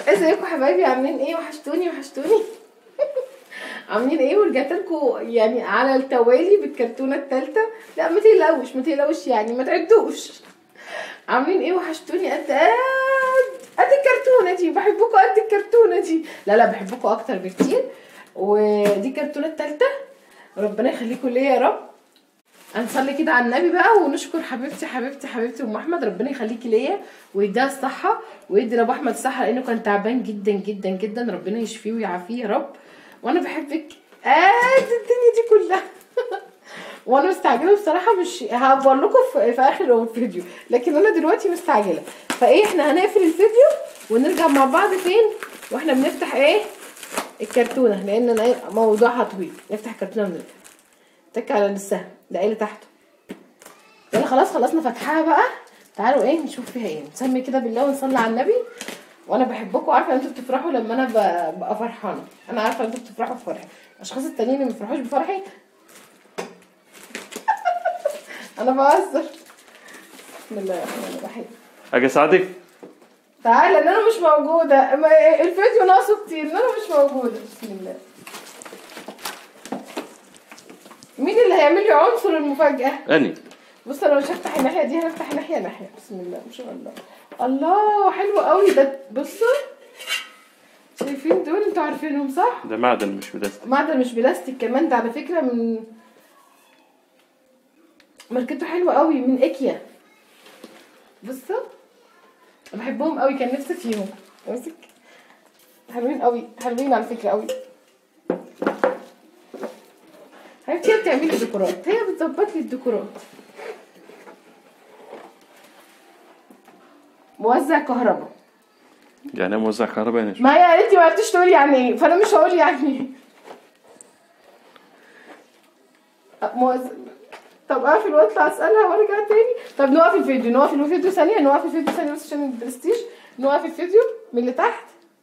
ازيكم حبايبي عاملين ايه وحشتوني وحشتوني عاملين ايه ورجعت لكم يعني على التوالي بالكرتونه الثالثه لا ما تقلقوش ما تقلقوش يعني ما تعدوش عاملين ايه وحشتوني قد قد قد الكرتونه دي بحبكم قد الكرتونه دي لا لا بحبكم اكتر بكتير ودي الكرتونه الثالثه ربنا يخليكم ليا يا رب هنصلي كده على النبي بقى ونشكر حبيبتي حبيبتي حبيبتي ام احمد ربنا يخليكي ليا ويديها الصحه ويدي لابو احمد الصحه لانه كان تعبان جدا جدا جدا ربنا يشفيه ويعافيه يا رب وانا بحبك قد الدنيا دي كلها وانا مستعجله بصراحه مش هقول لكم في, في اخر الفيديو لكن انا دلوقتي مستعجله فايه احنا هنقفل الفيديو ونرجع مع بعض فين واحنا بنفتح ايه الكرتونه لان أنا موضوعها طويل نفتح الكرتونه ونرجع اتك على السهم ده ايه اللي تحته يلا خلاص خلصنا فتحها بقى تعالوا ايه نشوف فيها ايه نسمي كده بالله ونصلي على النبي وانا بحبكم عارفه انتوا بتفرحوا لما انا ب- ببقى فرحانه انا عارفه انتوا بتفرحوا بفرحي الاشخاص التانيين اللي ما بيفرحوش بفرحي انا بهزر بسم الله الرحمن الرحيم اجي اساعدك تعال لان انا مش موجوده ما- الفيديو ناقصه كتير ان انا مش موجوده بسم الله مين اللي هيعمل لي عنصر المفاجاه اني بص انا مش هفتح الناحيه دي هنفتح ناحيه ناحيه بسم الله ما شاء الله الله حلو قوي ده بصوا شايفين دول انتوا عارفينهم صح ده معدن مش بلاستيك معدن مش بلاستيك كمان ده على فكره من ماركته حلوه قوي من ايكيا بصوا أنا بحبهم قوي كان نفسي فيهم امسك حلوين قوي حلوين على فكره قوي حبيبتي هي بتعمل لي ديكورات هي بتظبط لي الديكورات موزع كهرباء يعني ايه موزع كهرباء يعني ما هي انت ما عرفتيش تقولي يعني ايه فانا مش هقول يعني ايه أه، موزع طب اقفل واطلع اسالها وارجع تاني طب نوقف الفيديو نوقف الفيديو ثانيه نوقف الفيديو ثانيه بس عشان البرستيج نوقف الفيديو من اللي تحت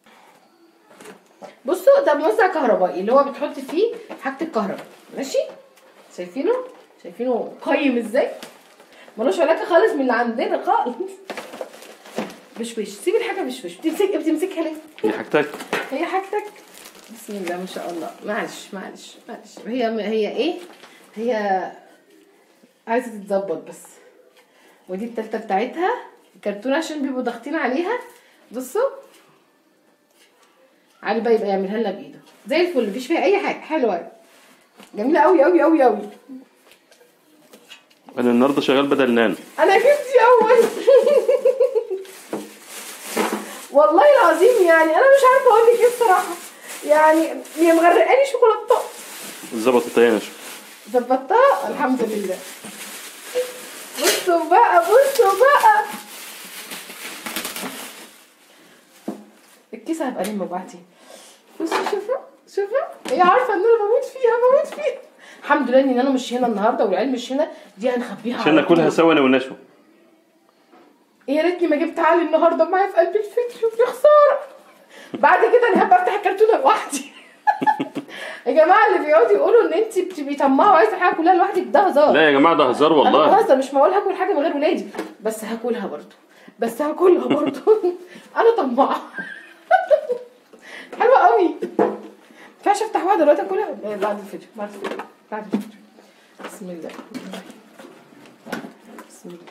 بصوا ده موزع كهربائي اللي هو بتحط فيه حاجه الكهرباء ماشي شايفينه شايفينه قيم ازاي ملوش علاقه خالص من اللي عندنا خالص بشوش سيب الحاجه بشوش بتمسك بتمسكها ليه دي حاجتك هي حاجتك بسم الله ما شاء الله معلش معلش معلش هي هي ايه هي عايزه تتظبط بس ودي التالتة بتاعتها الكرتونه عشان بيبقوا ضاغطين عليها بصوا علي بقى يبقى يعملها لنا بايده زي الفل مفيش فيها اي حاجه حلوه جميله قوي قوي قوي قوي انا النهارده شغال بدل نانو انا جبتي اول والله العظيم يعني انا مش عارفه اقول لك ايه الصراحه يعني هي مغرقاني شوكولاته ظبطت ايه نشو ظبطتها الحمد لله بصوا بقى بصوا بقى الكيسه هبقى لما بعدين بصوا شوفوا شوفوا هي عارفه ان انا بموت فيها بموت فيها الحمد لله ان انا مش هنا النهارده والعيال مش هنا دي هنخبيها عشان على ناكلها طول. سوا انا ونشو يا ريتني ما جبت علي النهارده معايا في قلب الفيديو يا خساره بعد كده انا هبقى افتح الكرتونه لوحدي يا جماعه اللي بيقعدوا يقولوا ان انت بتبقي طماعه وعايزه حاجه كلها لوحدك ده هزار لا يا جماعه ده هزار انا والله بهزر مش معقول هاكل حاجه من غير ولادي بس هاكلها برضو بس هاكلها برضو انا طماعه حلوه قوي ما ينفعش افتح واحده دلوقتي اكلها إيه، بعد الفيديو بعد الفيديو بعد الفيديو بسم الله بسم الله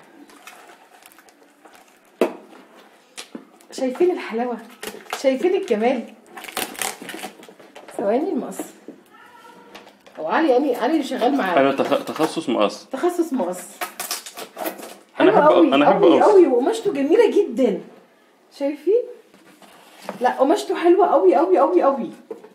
شايفين الحلاوه شايفين الجمال ثواني المقص هو علي يعني علي اللي شغال معايا انا تخ- تخصص مقص تخصص مقص انا حلو احب قوي انا احب قوي اقص قوي وقماشته جميله جدا شايفين لا قماشته حلوه قوي قوي قوي قوي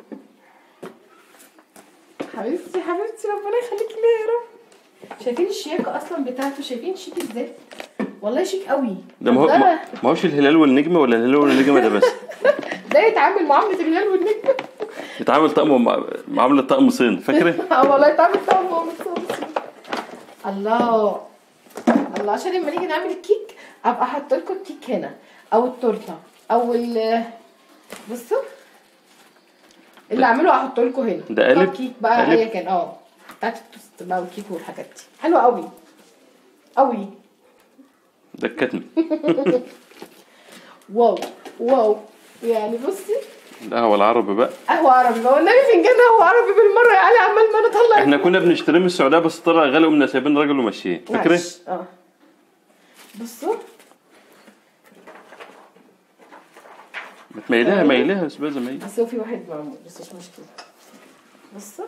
حبيبتي حبيبتي ربنا يخليكي ليا يا رب شايفين الشياكه اصلا بتاعته شايفين شيك ازاي والله شيك قوي ده ما هو نضارة. ما ما هوش الهلال والنجمه ولا الهلال والنجمه ده بس ده يتعامل معامله الهلال والنجم يتعامل طقم مع- معامله طقم صين فاكره اه والله يتعامل طعمه الله الله عشان لما نيجي نعمل الكيك ابقى احط لكم الكيك هنا او التورته او ال بصوا اللي اعمله احط لكم هنا ده قالب؟ كيك بقى قالب؟ ايا كان اه بتاعت التوست بقى والكيك والحاجات دي حلوه قوي قوي ده الكتم واو واو يعني بصي القهوه العربي بقى قهوه عربي بقى والنبي فنجان قهوه عربي بالمره يا علي عمال ما انا اطلع احنا كنا بنشتريه من السعوديه بس طلع غالي وقمنا سايبين الراجل وماشيين فاكره معلش. اه بصوا متميلها ميلها يا استاذه ميل بس هو في واحد معمول بس مش مشكله بصوا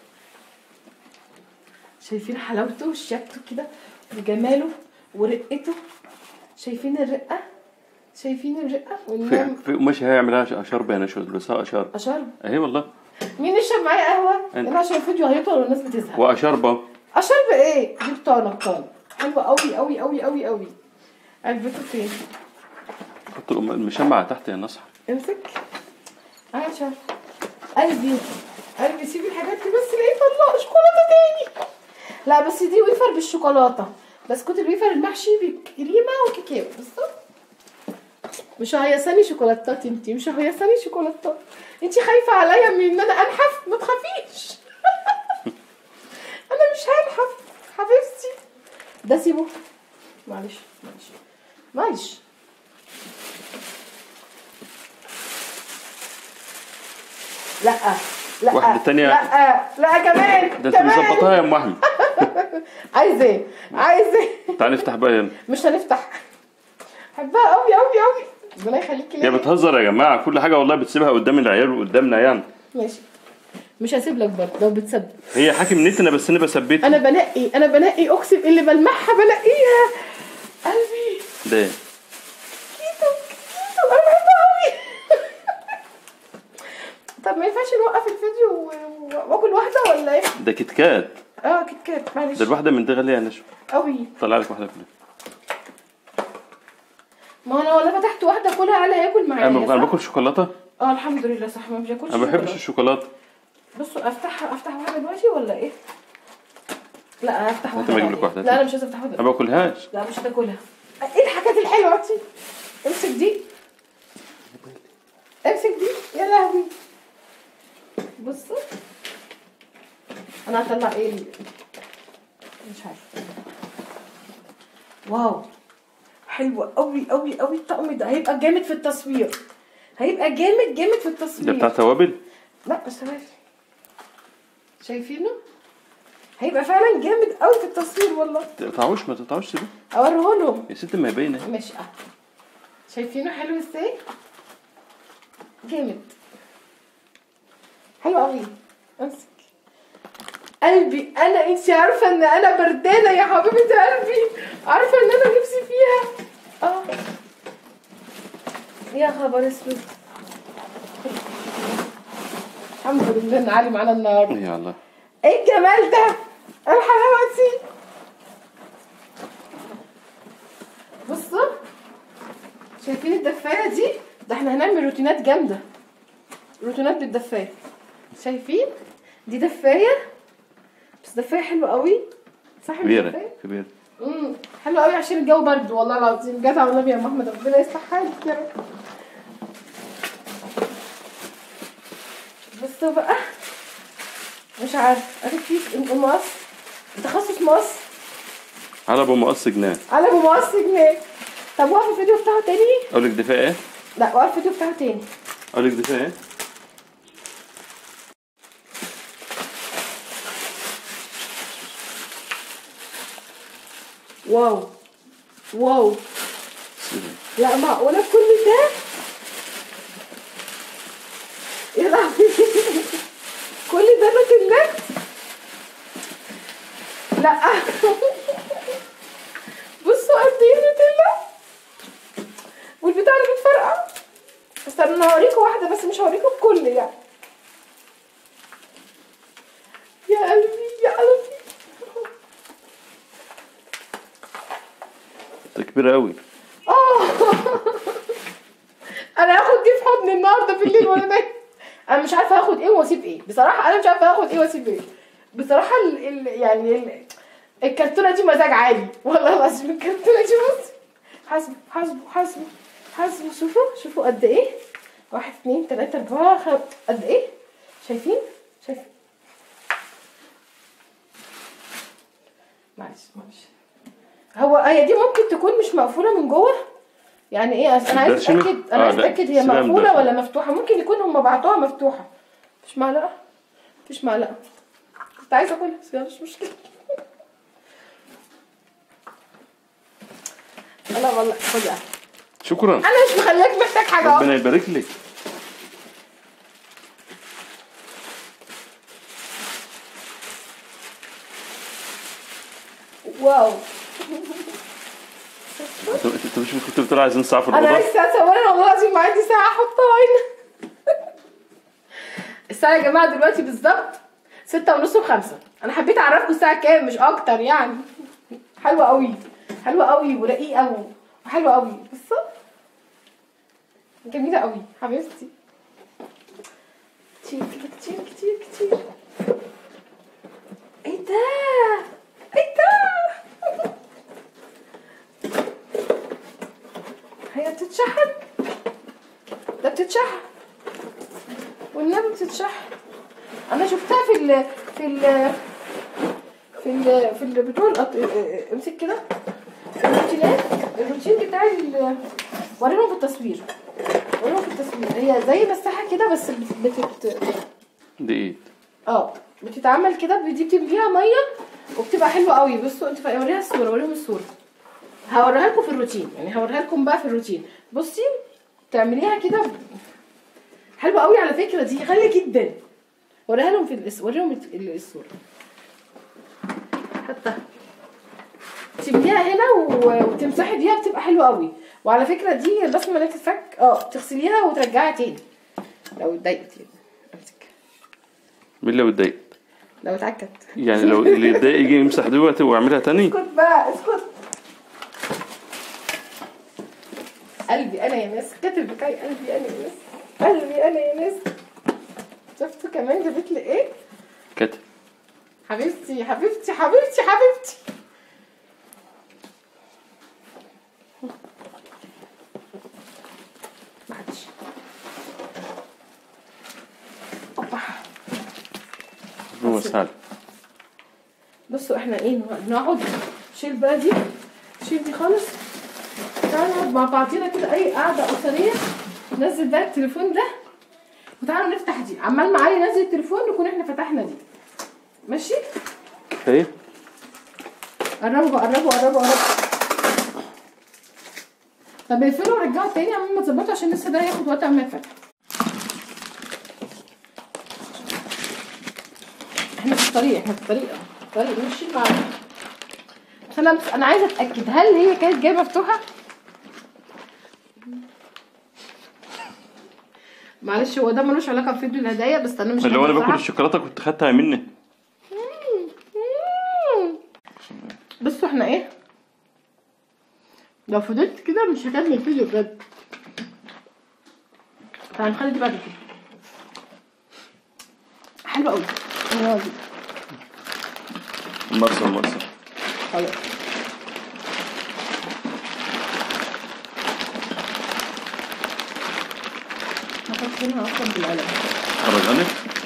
شايفين حلاوته وشياكته كده وجماله ورقته شايفين الرقه شايفين الرقه في والنعم في قماش هيعملها اشرب انا شو البسها اشرب اشرب اهي والله مين يشرب معايا قهوه؟ أنت. انا عشان الفيديو هيطول والناس بتزهق واشربه اشرب ايه؟ دي بطانه بطانه حلوه قوي قوي قوي قوي قوي علبته فين؟ حط الأم- المشمعه تحت يا نصح امسك انا مش عارفه قلبي قلبي سيب الحاجات دي بس لقيت الله شوكولاته تاني لا بس دي ويفر بالشوكولاته بسكوت الويفر المحشي بكريمه وكاكاو بصوا مش هيصاني شوكولاتات انتي مش هيصاني شوكولاتات انتي خايفه عليا من ان انا انحف ما تخافيش انا مش هنحف حبيبتي ده سيبه معلش معلش معلش لا لا واحدة تانية. لا لا كمان ده انت كمان. مظبطاها يا ام احمد عايز ايه عايز ايه تعالى نفتح بقى يلا مش هنفتح بحبها قوي قوي قوي ربنا يخليكي يا ليا بتهزر يا جماعه كل حاجه والله بتسيبها قدام العيال وقدامنا يعني ماشي مش هسيب لك برضه لو بتسب هي حاكم نيتنا بس انا بثبتها انا بنقي انا بنقي اقسم اللي بلمعها بنقيها قلبي ده كيتو كيتو انا بحبها قوي طب ما ينفعش نوقف الفيديو و- و- واكل واحده ولا ايه؟ ده كيت كات اه كيت كات معلش ده الواحده من دي غاليه يا نشوى قوي طلع لك واحده كلها ما انا ولا فتحت واحده كلها على هياكل معايا انا صح؟ انا باكل شوكولاته اه الحمد لله صح ما بياكلش انا ما بحبش شوكولاتة. الشوكولاته بصوا افتحها افتح واحده دلوقتي ولا ايه؟ لا افتح واحده هات أجيب لك بعدين. واحدة. لا انا مش عايزه افتح انا واحده ما باكلهاش لا مش هتاكلها ايه الحاجات الحلوه دي؟ امسك دي امسك دي يا لهوي بصوا انا هطلع ايه ال- مش عارفه واو حلوه قوي قوي قوي الطقم ده هيبقى جامد في التصوير هيبقى جامد جامد في ده التصوير بتاع توابل لا بس عارف شايفينه هيبقى فعلا جامد قوي في التصوير والله تقطعوش ما تقطعوش سيبه اوريه لهم يا ست ما هي باينه ماشي اه شايفينه حلو ازاي جامد حلو قوي امسك قلبي انا انت عارفه ان انا بردانه يا حبيبه قلبي عارفه ان انا نفسي فيها اه يا خبر اسود الحمد لله ان علي معانا النهارده يا الله ايه الجمال ده الحلاوه دي بصوا شايفين الدفايه دي ده احنا هنعمل روتينات جامده روتينات بالدفايه شايفين دي دفايه بس دفايه حلوه قوي صح مش كبيره دفاية؟ كبيره امم حلو قوي عشان الجو برد والله العظيم جدع والنبي يا محمد ربنا يصلح حالك يا رب بصوا بقى مش عارف ادي كيس مقص تخصص مقص على ابو مقص جنان على ابو مقص جنيه طب وقف الفيديو بتاعه تاني اقول لك دفاع ايه لا وقف الفيديو بتاعه تاني اقول لك دفاع ايه واو واو سيبه. لا معقولة كل ده يا لهوي كل ده نوتيلات لا بصوا قد ايه نوتيلا والبتاع اللي بتفرقع استنى انا هوريكم واحدة بس مش هوريكم الكل يعني يا قلبي يا قلبي ده كبيره قوي اه انا هاخد دي في حضني النهارده بالليل وانا نايم انا مش عارفه هاخد ايه واسيب ايه بصراحه انا مش عارفه هاخد ايه واسيب ايه بصراحه ال ال يعني ال الكرتونه دي مزاج عالي والله العظيم الكرتونه دي بص حاسبوا حاسبوا حاسبوا حاسبوا شوفوا شوفوا قد ايه واحد اتنين تلاته اربعه خمسه قد ايه شايفين شايفين معلش معلش هو هي دي ممكن تكون مش مقفوله من جوه يعني ايه أصل انا عايز برشمي؟ اتاكد انا آه، عايز لا، اتاكد هي سلام مقفوله برشمي. ولا مفتوحه ممكن يكون هم بعتوها مفتوحه مفيش معلقه مفيش معلقه كنت عايزه اكلها بس يلا مش مشكله لا والله خدها شكرا انا مش مخليك محتاج حاجه ربنا أصلاً. يبارك لك واو انت انت مش كنت بتقول عايزين ساعه في انا الاوضه لسه اصورها والله العظيم ما عندي ساعه احطها هنا الساعه يا جماعه دلوقتي بالظبط ستة ونص وخمسة انا حبيت اعرفكم الساعه كام مش اكتر يعني حلوه قوي حلوه قوي ورقيقه وحلوه قوي بص جميله قوي حبيبتي كتير كده كتير كتير كتير ايه ده ايه ده هي بتتشحن ده بتتشحن والنبي بتتشحن انا شفتها في ال في ال في ال في ال بتوع الأط... امسك كده الروتينات الروتين بتاع ال وريهم في التصوير وريهم في التصوير هي زي مساحه كده بس بت... بتت... دي ايه اه بتتعمل كده دي بتمليها ميه وبتبقى حلوه قوي بصوا انت وريها الصوره وريهم الصوره هوريها لكم في الروتين يعني هوريها لكم بقى في الروتين بصي تعمليها كده حلوه قوي على فكره دي غاليه جدا وريها لهم في الاس وريهم الت- ال- الصوره حتى تمليها هنا و- وتمسحي بيها بتبقى حلوه قوي وعلى فكره دي البصمه اللي تتفك اه تغسليها وترجعيها تاني لو اتضايقت يعني امسك مين اللي اتضايق لو اتعكت يعني لو اللي يتضايق يجي يمسح دلوقتي ويعملها تاني اسكت بقى اسكت قلبي انا يا ناس كاتب بتاعي قلبي انا يا ناس قلبي انا يا ناس شفتوا كمان جابت لي ايه كاتب حبيبتي حبيبتي حبيبتي حبيبتي معلش اوبا ربنا يسهل بصوا احنا ايه نقعد شيل بقى دي شيل دي خالص تعالوا نقعد مع بعضينا كده اي قعده اسريه نزل بقى التليفون ده وتعالوا نفتح دي عمال معايا نزل التليفون نكون احنا فتحنا دي ماشي ايه قربوا قربوا قربوا قربوا طب اقفلوا ورجعوا تاني عمال ما تظبطوا عشان لسه ده هياخد وقت عمال يتفتح احنا في الطريق احنا في الطريق اه الطريق ماشيين مع بس انا انا عايزه اتاكد هل هي كانت جايه مفتوحه معلش هو ده ملوش علاقه بفيديو الهدايا بس انا مش اللي هو انا قادرة باكل بصراحة. الشوكولاته كنت خدتها مني بصوا احنا ايه لو فضلت كده مش هكمل الفيديو بجد فهنخلي دي بعد كده حلوة قوي حلوة قوي مرسى مرسى خلاص هحط هنا اصلا بالقلم فرجاني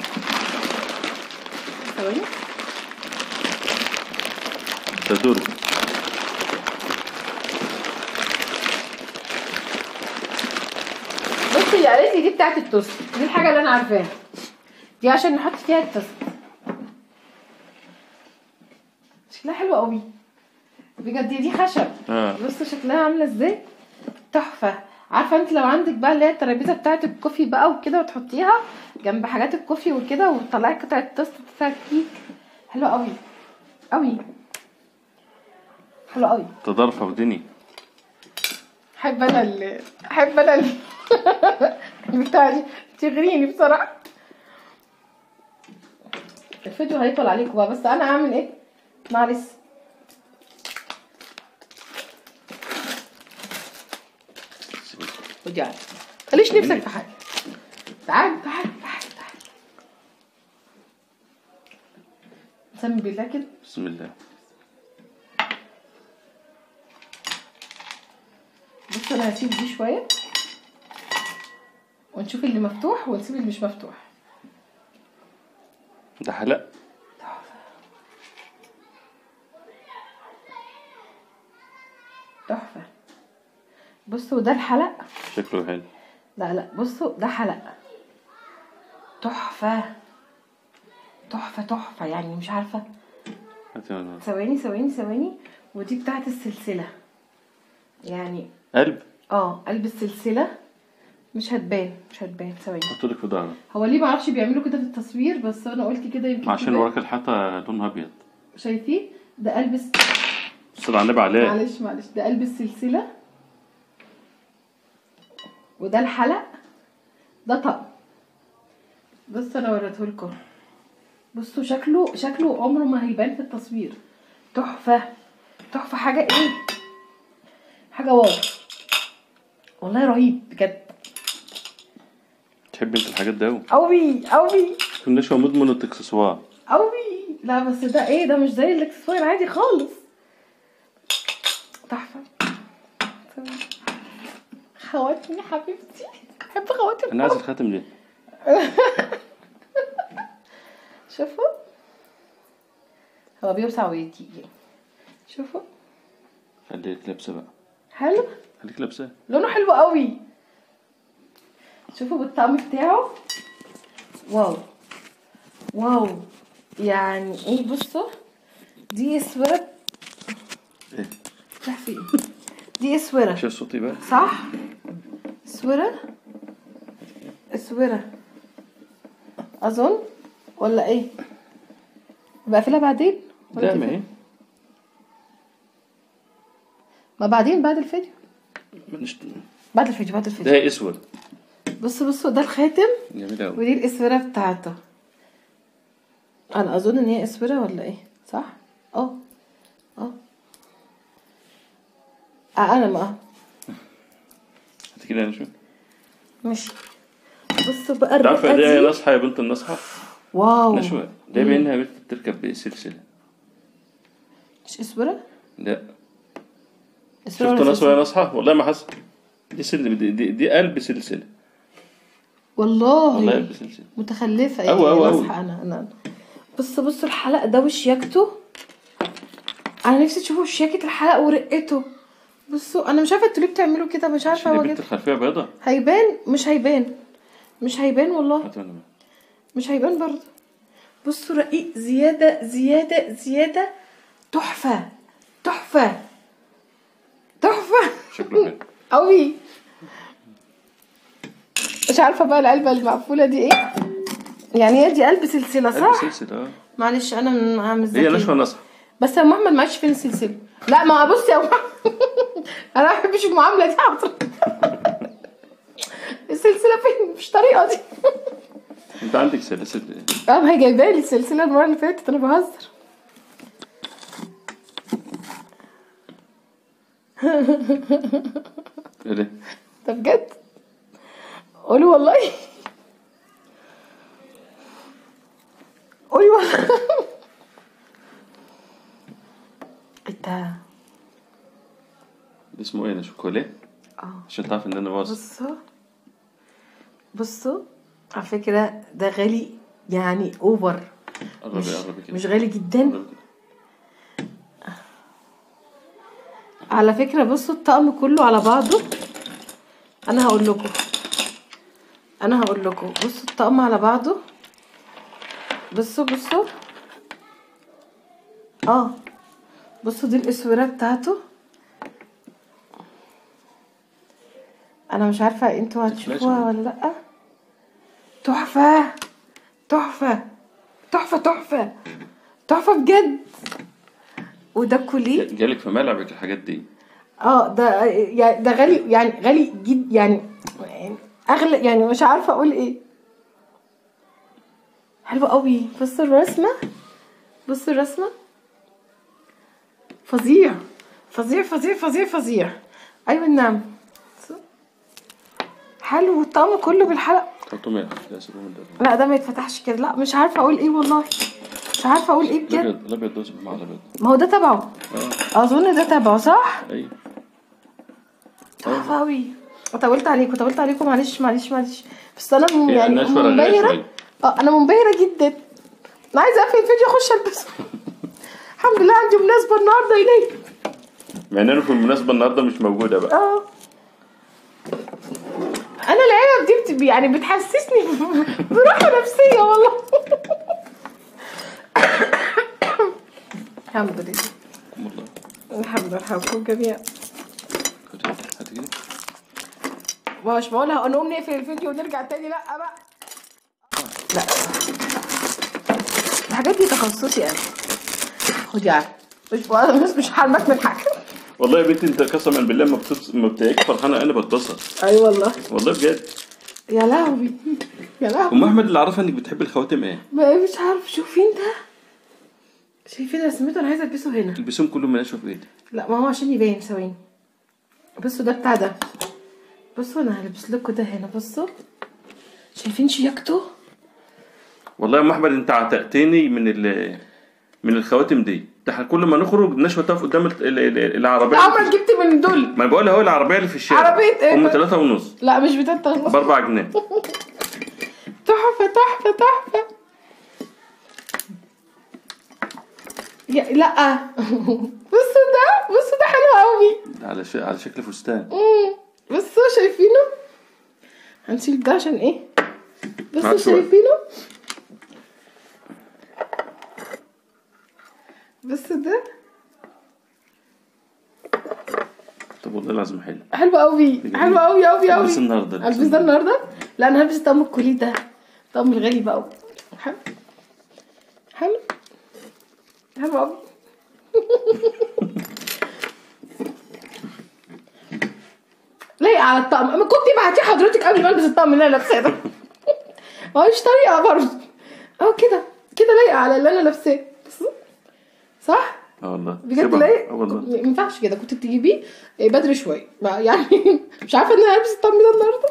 ثواني تدور بصي هي قالت لي دي بتاعت التوست دي الحاجة اللي انا عارفاها دي عشان نحط فيها التوست شكلها حلو قوي بجد دي خشب اه بص شكلها عامله ازاي تحفه عارفه انت لو عندك بقى اللي هي الترابيزه بتاعه الكوفي بقى وكده وتحطيها جنب حاجات الكوفي وكده وتطلعي قطعه توست بتاع كيك حلوه قوي قوي حلوه قوي تضرفه ودني احب انا ال احب انا ال البتاع دي تغريني بصراحه الفيديو هيطول عليكم بقى بس انا اعمل ايه معلش خد يعني خليش نفسك في حاجه تعال تعال تعال تعال سمي بالله كده بسم الله بص انا هسيب دي شويه ونشوف اللي مفتوح ونسيب اللي مش مفتوح ده حلق تحفه بصوا ده الحلق شكله حلو لا لا بصوا ده حلق تحفة تحفة تحفة يعني مش عارفة هات يلا. ثواني ثواني ثواني ودي بتاعت السلسلة يعني قلب اه قلب السلسلة مش هتبان مش هتبان ثواني حط لك في ظهرك هو ليه معرفش بيعملوا كده في التصوير بس انا قلت كده يمكن عشان تبان. وراك الحيطه لونها ابيض شايفين ده قلب الس... صل على النبي عليه معلش معلش ده قلب السلسلة وده الحلق ده طقم بصوا انا وريتهولكم بصوا شكله شكله عمره ما هيبان في التصوير تحفة تحفة حاجة ايه حاجة واو والله رهيب بجد تحب انت الحاجات دي قوي قوي قوي كناش هو مدمن الاكسسوار قوي لا بس ده ايه ده مش زي الاكسسوار عادي خالص تحفة خواتمي حبيبتي بحب خواتم انا عايز الخاتم ليه شوفوا هو بيوسع ويتيجي شوفوا خليك لابسه بقى حلو خليك لابسه لونه حلو قوي شوفوا بالطعم بتاعه واو واو يعني ايه بصوا دي اسوره ايه راح في ايه دي اسوره مش صوتي بقى صح اسوره اسوره اظن ولا ايه بقفلها بعدين ولا لا ما كده؟ هي ما بعدين بعد الفيديو مش- بعد الفيديو بعد الفيديو ده اسود بصوا بصوا ده الخاتم جميل قوي ودي الاسوره بتاعته انا اظن ان هي اسوره ولا ايه صح اه اه آه، انا ما هات كده نشوف ماشي بصوا بقى انت عارفه الرقه دي دي نصحى يا بنت النصحى واو نشوى ده بانها بنت بتركب بسلسله مش اسوره لا اسوره شفت ولا نصحى يا سلسلة؟ نصحى والله ما حصل دي سلسله دي, دي, دي قلب سلسله والله, والله قلب سلسله متخلفه أوي أوي أوي. اصحى انا انا بص بص الحلق ده وشياكته انا نفسي تشوفوا شياكه الحلق ورقته بصوا انا مش عارفه انتوا ليه بتعملوا كده مش عارفه عشان هو دي بنت كده الخلفيه بيضاء هيبان مش هيبان مش هيبان والله هات انا بقى. مش هيبان برضه بصوا رقيق زيادة زيادة زيادة تحفة تحفة تحفة شكله حلو قوي مش عارفة بقى العلبة المقفولة دي ايه يعني هي دي قلب سلسلة قلب صح؟ سلسله اه معلش انا من عامل هي نشوى ذكي نصحى بس يا أم محمد معلش فين السلسلة لا ما بص يا أم محمد انا ما بحبش المعاملة دي على طول. السلسلة فين مش طريقة دي انت عندك سلاسل اه ما هي جايبه لي السلسله المره اللي فاتت انا بهزر ايه ده ده بجد قولي والله قولي والله انت ده اسمه ايه ده شوكولا اه عشان تعرف ان انا واثق بصوا بصوا على فكره ده غالي يعني اوفر قربي مش, قربي كده مش غالي جدا قربي كده. على فكرة بصوا الطقم كله على بعضه انا هقول لكم انا هقول لكم بصوا الطقم على بعضه بصوا بصوا اه بصوا دي الاسوره بتاعته انا مش عارفه انتوا هتشوفوها ولا لا تحفه تحفه تحفه تحفه تحفه بجد وده كوليه جالك في ملعبك الحاجات دي اه ده يعني ده غالي يعني غالي جد يعني اغلى يعني مش عارفه اقول ايه حلوه قوي بصوا الرسمه بصوا الرسمه فظيع فظيع فظيع فظيع فظيع ايوه نعم حلو والطقم كله بالحلقه خلطهم يا لا سيبهم ده لا ده ما يتفتحش كده لا مش عارفه اقول ايه والله مش عارفه اقول ايه بجد الابيض الابيض ده اسمه مع الابيض ما هو ده تبعه اه اظن ده تبعه صح ايوه تحفه قوي طولت عليكم طولت عليكم معلش معلش معلش بس انا م- هي يعني نشوة رغاية منبهره شوية. اه انا منبهره جدا انا عايزه اقفل الفيديو اخش البس الحمد لله عندي مناسبه النهارده الي مع ان انا في المناسبه النهارده مش موجوده بقى اه انا العلب دي بت... يعني بتحسسني براحه نفسيه والله الحمد لله والله الحمد لله يرحمكم جميعا خدي هاتي كده مش بقولها نقوم نقفل الفيديو ونرجع تاني لا بقى لا الحاجات دي تخصصي انا خدي عارف مش بقول مش مش حرمك من حاجه والله يا بنتي انت قسما بالله ما بتبص ما بتلاقيك فرحانه انا بتبسط اي والله والله بجد يا لهوي يا لهوي ام احمد اللي عارفه انك بتحب الخواتم ايه ما مش عارف شوفين ده شايفين رسمته انا عايزه البسه هنا البسهم كلهم من اشوف ايدي لا ما هو عشان يبان ثواني بصوا ده بتاع ده بصوا انا هلبس لكم ده هنا بصوا شايفين شياكته والله يا ام احمد انت عتقتني من ال من الخواتم دي ده احنا كل ما نخرج نشوى تقف قدام ال- ال- ال- العربيه اللي عمرك في- جبت من دول ما انا بقول اهو العربيه اللي في الشارع عربية ايه ام ده؟ ثلاثة ونص لا مش بتاعت باربع جنيه تحفة تحفة تحفة يا لا بصوا ده بصوا ده حلو قوي ده على ش... على شكل فستان مم. بصوا شايفينه هنشيل ده عشان ايه بصوا معاك شوية. شايفينه بصوا ده طب والله العظيم حلو حلو قوي جميل. حلو قوي قوي قوي البس النهارده البس ده النهارده لا انا هلبس طقم الكولي ده طقم الغالي بقى حلو حلو حلو قوي لايقه على الطقم ما كنت بعتيه حضرتك قبل ما البس الطقم اللي انا لابساه ده ما هو مش طريقه برضه اهو كده كده لايقه على اللي انا لابساه بص. صح اه والله بجد شبه. لايق اه والله ما ينفعش كده كنت تجيبيه بدري شويه ما- يعني مش عارفه ان انا هلبس الطقم ده النهارده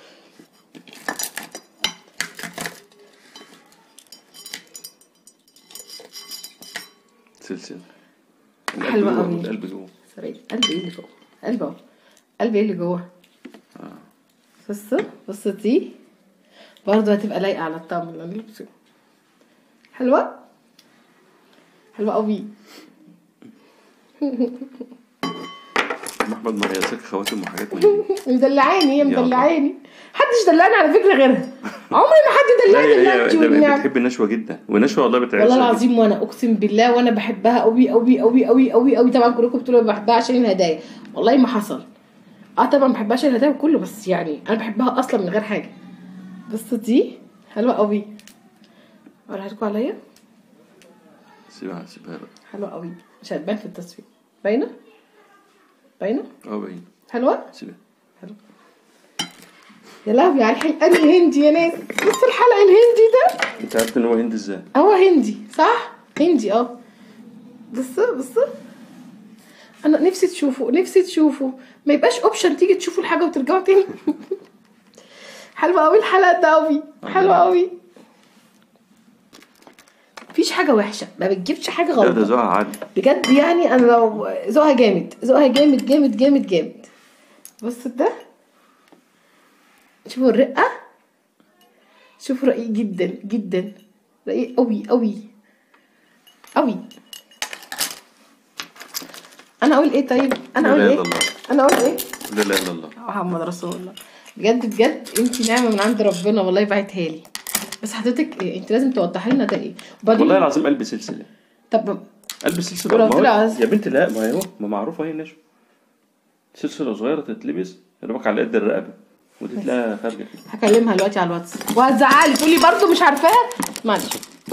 سلسلة حلوة جوه قوي. القلب جوه سوري قلبي ايه اللي جوه قلبي اهو قلبي ايه اللي جوه بص بص دي برضه هتبقى لايقه على الطقم اللي انا لابسه حلوه حلوه قوي ام احمد ما هي سك خواتم وحاجات من دي مدلعاني هي يلا. مدلعاني محدش دلعني على فكره غيرها عمري ما حد لا دلعني هي الا هي انت ده والنعم بتحب النشوة جدا ونشوة والله بتعز والله العظيم وانا اقسم بالله وانا بحبها قوي قوي قوي قوي قوي قوي طبعا كلكم بتقولوا بحبها عشان الهدايا والله ما حصل اه طبعا ما بحبهاش الهدايا كله بس يعني انا بحبها اصلا من غير حاجه بس دي حلوه قوي اوريها لكم عليا سيبها سيبها بقى حلوه قوي مش هتبان في التصوير باينه باينه اه باين حلوه سيبها حلو يا لهوي على الحلقه الهندي يا ناس بص الحلقه الهندي ده انت عارف ان هو هند ازاي هو هندي صح هندي اه بص بص انا نفسي تشوفوا نفسي تشوفوا ما يبقاش اوبشن تيجي تشوفوا الحاجه وترجعوا تاني حلوه قوي الحلقه ده قوي حلوه قوي مفيش حاجه وحشه ما بتجيبش حاجه لا ده غلط ذوقها عالي بجد يعني انا لو ذوقها جامد ذوقها جامد جامد جامد جامد بص ده شوفوا الرقه شوفوا رقيق جدا جدا رقيق قوي قوي قوي انا اقول ايه طيب انا لا اقول اله ايه الا الله انا اقول ايه لا اله الا الله محمد رسول الله بجد بجد انت نعمه من عند ربنا والله بعتها لي بس حضرتك إيه؟ انت لازم توضحي لنا ده ايه وبعدين والله العظيم قلبي سلسلة طب قلب سلسلة ولو ما هو- طلع عز- يا بنت لا ما هي هو ما معروفة هي النشوة سلسلة صغيرة تتلبس يا دوبك على قد الرقبة ودي تلاقيها خارجة كده هكلمها دلوقتي على الواتس وهتزعلي تقولي برضو مش عارفاها معلش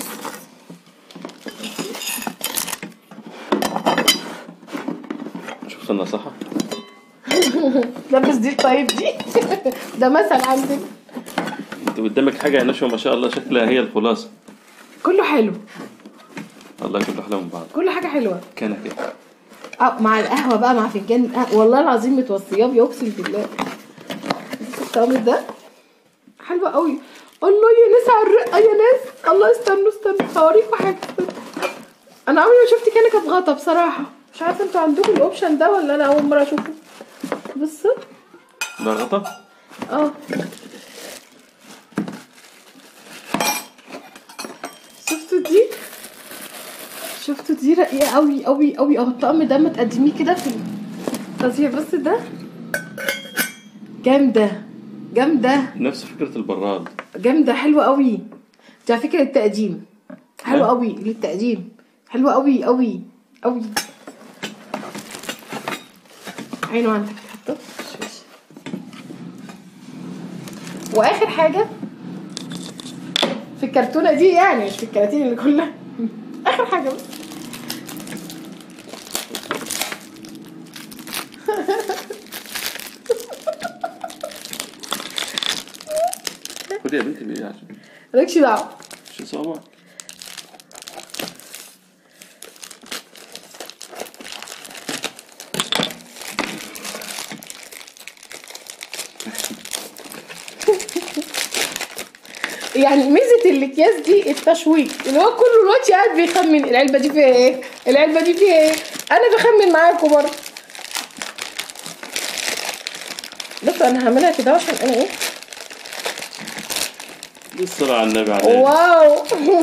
شفت النصيحة لبس دي طيب دي ده مثل عندك انت قدامك حاجة يا نشوة ما شاء الله شكلها هي الخلاصة كله حلو والله كله أحلى من بعض كل حاجه حلوه كان كده اه مع القهوه بقى مع فنجان القهوة. والله العظيم متوصياه بيه اقسم بالله الطعم ده حلوه قوي الله يا ناس على الرقه يا ناس الله استنوا استنوا هوريكم حاجه انا عمري ما شفت كانك بغطا بصراحه مش عارفه انتوا عندكم الاوبشن ده ولا انا اول مره اشوفه بص ده غطا اه شفتوا دي شفتوا دي رقيقة قوي قوي قوي اهو الطقم ده ما تقدميه كده في التصوير بص ده جامده جامده نفس فكره البراد جامده حلوه قوي دي على فكره للتقديم حلوه ها؟ قوي للتقديم حلوه قوي قوي قوي عينه عندك تحطه واخر حاجه في الكرتونه دي يعني مش في الكراتين اللي كلها اخر حاجه بس خدي يا بنتي بايه عشان مالكش دعوه مش صعبه يعني ميزه الاكياس دي التشويق اللي هو كله دلوقتي قاعد بيخمن العلبه دي فيها ايه العلبه دي فيها ايه انا بخمن معاكم برضه بص انا هعملها كده عشان انا ايه الصلاة على النبي عليه واو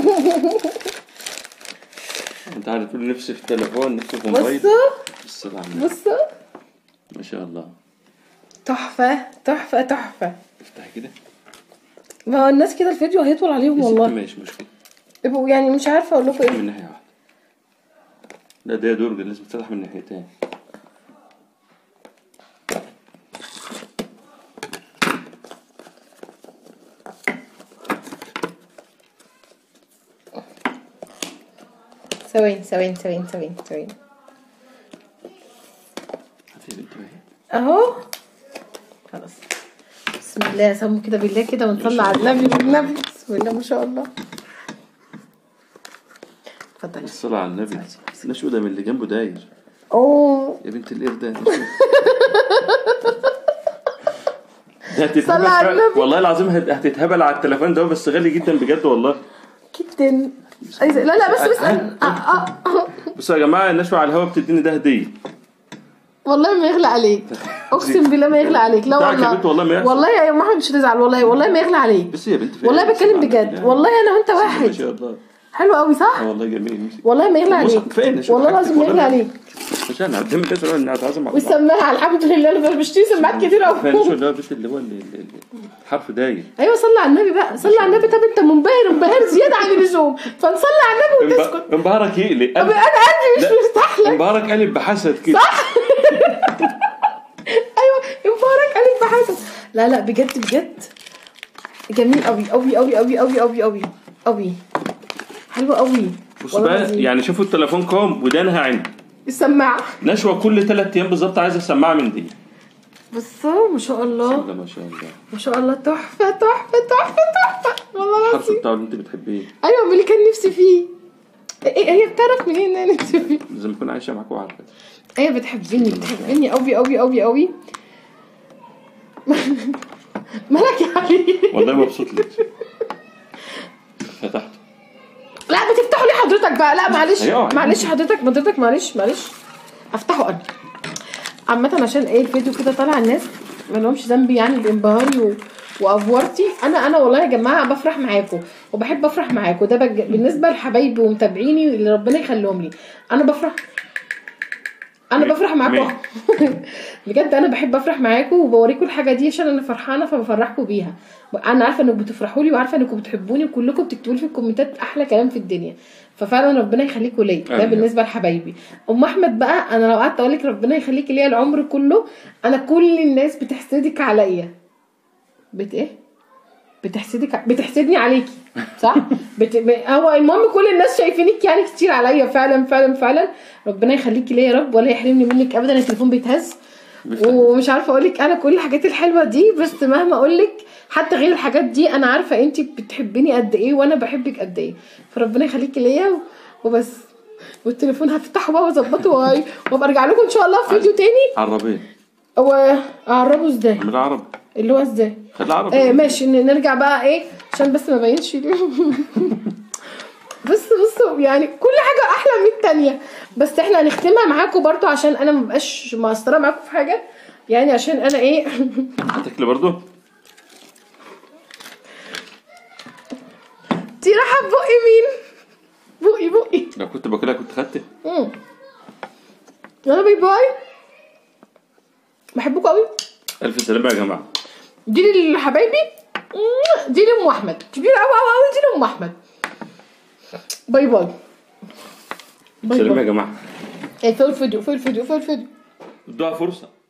انت عارف تقول نفسي في تليفون نفسي في موبايل بصوا الصلاة على النبي بصوا ما شاء الله تحفه تحفه تحفه افتحي كده ما هو الناس كده الفيديو هيطول عليهم يا ستي والله ماشي مشكلة يبقوا يعني مش عارفه اقول لكم ايه من ناحية واحدة لا ده درج لازم تفتح من ناحيتين ثواني ثواني ثواني ثواني ثواني هاتي يا بنتي بقى. اهو خلاص بسم الله سموا كده بالله كده ونصلي على النبي والنبي بسم الله ما شاء الله اتفضلي الصلاة على النبي نشوة ده من اللي جنبه داير اوه يا بنت القرد ده نشوة. ده هتتهبل صلى على فعلا. النبي. والله العظيم هت- هتتهبل على التليفون ده بس غالي جدا بجد والله جدا عايزة- لا لا بس بس آه، آه، آه. بصوا يا جماعة النشوة على الهوا بتديني ده هدية والله ما يغلى عليك اقسم بالله ما يغلى عليك لا بتاعك يا والله بنت والله ما يحصل. والله يا محمد مش هتزعل والله والله ما يغلى عليك بس يا بنت والله فين؟ بتكلم الصلاة على بجد النبي. والله انا وانت ما واحد شاء الله حلو قوي صح اه والله جميل مسك. والله ما يغلى المصحف عليك فين؟ شوف والله حاجتك العظيم ما والله. يغلى عليك مش انا قدام الناس انها هتعزم على بعض. والسماعه الحمد لله انا بشتري سماعات كتير فين شو قوي اللي هو بس اللي هو اللي- اللي- اللي- الحرف داير ايوه صلي على النبي بقى صلي على النبي طب انت منبهر انبهار زياده عن اللزوم فنصلي على النبي وتسكت انب- انبهارك يقلق طب انا قلبي مش لا. مرتاح لك انبهارك قلب بحسد كده ايوه انبهارك قلب بحسن لا لا بجد بجد جميل قوي قوي قوي قوي قوي قوي قوي قوي حلو قوي بص والله بقى العظيم. يعني شوفوا التليفون كام ودانها عندي السماعه نشوة كل ثلاث ايام بالظبط عايزه سماعه من دي بصوا ما شاء الله الله ما شاء الله ما شاء الله تحفه تحفه تحفه تحفه والله الحرف العظيم بتاعه اللي انت بتحبيه ايوه من اللي كان نفسي فيه ايه هي بتعرف منين ان انا نفسي فيه لازم اكون عايشه معاك وعارفه هي بتحبني بتحبني قوي قوي قوي قوي مالك يا علي والله مبسوط لك فتحته لا بتفتحوا ليه حضرتك بقى لا معلش أيوة. معلش حضرتك حضرتك معلش معلش افتحه انا عامة عشان ايه الفيديو كده طالع الناس ما لهمش ذنب يعني بانبهاري و... وافورتي انا انا والله يا جماعه بفرح معاكم وبحب افرح معاكم ده بج... بالنسبه لحبايبي ومتابعيني اللي ربنا يخليهم لي انا بفرح انا مين؟ بفرح معاكم بجد انا بحب افرح معاكم وبوريكم الحاجه دي عشان انا فرحانه فبفرحكم بيها انا عارفه انكم بتفرحوا لي وعارفه انكم بتحبوني وكلكم بتكتبوا لي في الكومنتات احلى كلام في الدنيا ففعلا ربنا يخليكم ليا ده آمين. بالنسبه لحبايبي ام احمد بقى انا لو قعدت اقول لك ربنا يخليكي ليا العمر كله انا كل الناس بتحسدك عليا بت ايه بتحسدك ع- بتحسدني عليكي صح بت... ب- هو المهم كل الناس شايفينك يعني كتير عليا فعلا فعلا فعلا ربنا يخليكي ليا يا رب ولا يحرمني منك ابدا التليفون بيتهز ومش عارفه اقول لك انا كل الحاجات الحلوه دي بس مهما اقول لك حتى غير الحاجات دي انا عارفه انت بتحبيني قد ايه وانا بحبك قد ايه فربنا يخليكي ليا و- وبس والتليفون هفتحه بقى واظبطه و- وابقى ارجع لكم ان شاء الله في فيديو تاني عربين هو اعربه ازاي اعمل عربي اللي هو ازاي خلي عربي آه ماشي ن- نرجع بقى ايه عشان بس ما بينش بس بصوا يعني كل حاجه احلى من التانية بس احنا هنختمها معاكم برضو عشان انا مبقاش مقصره معاكم في حاجه يعني عشان انا ايه هتاكلي برضه دي راحه بقي مين بقي بقي لو كنت باكلها كنت خدت مم. يلا باي باي بحبكم قوي الف سلامه يا جماعه دي لحبايبي دي لام احمد كبيره قوي قوي قوي دي لام احمد باي باي باي سلام يا باي جماعه إيه، في الفيديو في الفيديو في الفيديو ادوها فرصه